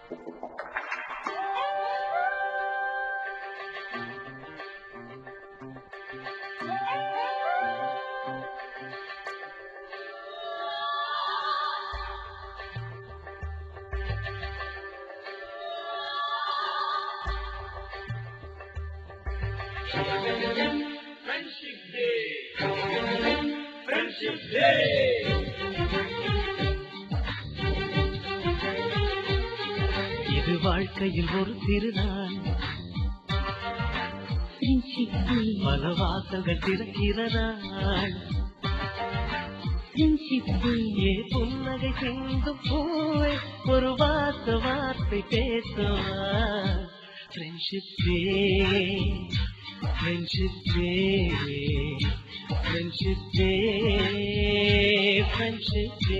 Friendship Day. Friendship Day. இது வாழ்க்கையில் ஒரு திருநாள் Friendship Day, பல வாசல்கள் திறக்கிறதாள் Friendship Day, ஏ புன்னகை சிந்தும் பூவை ஒரு வார்த்த வார்த்தை பேசுவா friendship day friendship day friendship day friendship day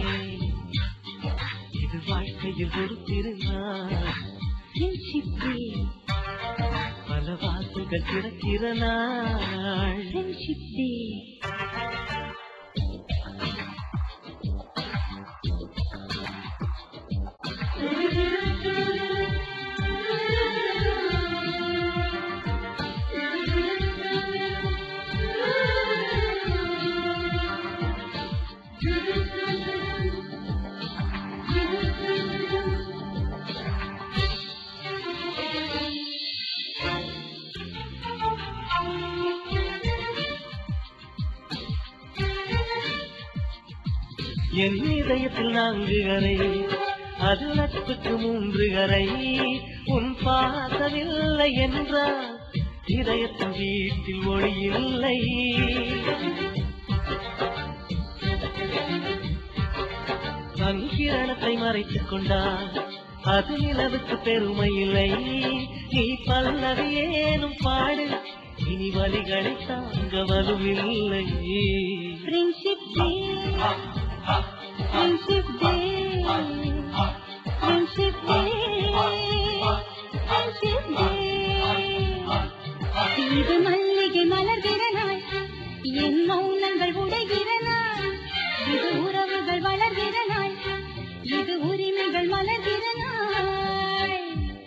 இது வாழ்க்கையில் ஒரு திருநாள் Friendship Day, பல வாசல்கள் திறக்கிற நாள் Friendship Day. என் இதயத்தில் நான்கு அறை அது நட்புக்கு மூன்று அறை உன் பாசமில்லை என்றால் இதயத்தின் வீட்டில் ஒளி இல்லை தன் கிரணத்தை மறைத்துக் கொண்டால் அது நிலவுக்கு பெருமை இல்லை நீ பல்லவி ஏனும் பாடு இனி வழிகளை தாங்க வலுவில்லை Friendship Day, Friendship Day, Friendship Day, Friendship Day. இது மல்லிகை மலர்கிற நாள் என் மௌனங்கள் உடைகிற நாள் இது உறவுகள் வளர்கிற நாள் இது உரிமைகள் மலர்கிற நாள்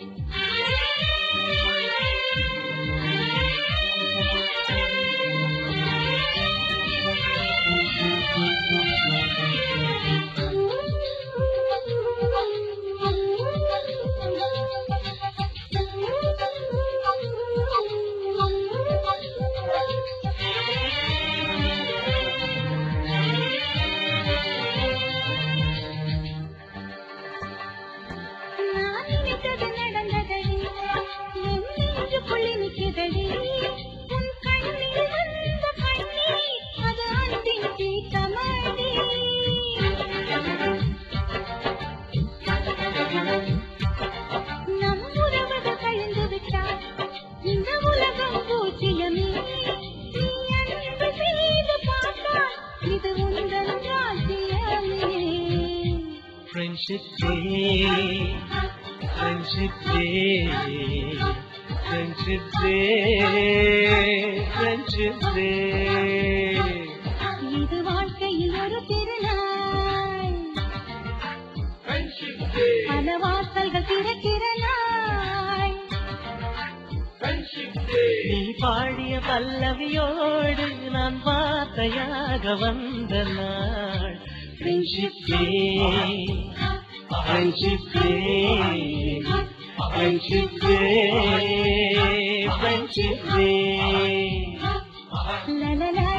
நான் நினைத்தது நடந்ததடி என் நெஞ்சுக்குள்ளே நிற்கிறதடி உன் கண்ணில் வந்த கண்ணீர் அது அன்பின் தீட்டமடி நம் உறவுகள் கழிந்து விட்டால் இந்த உலகம் பூஜ்ஜியமே நீ அன்பு செய்து பார்த்தால் இது உந்தன் ராஜ்யமே Friendship Day, Friendship Day, Friendship Day, Friendship Day. இது வாழ்க்கையில் ஒரு திருநாள் Friendship Day. பல வாசல்கள் திறக்கிற நாள் Friendship Day. நீ பாடிய பல்லவியோடு நான் வார்த்தையாக வந்த நாள் Friendship Day, Friendship Day, Friendship Day, Friendship Day. La la la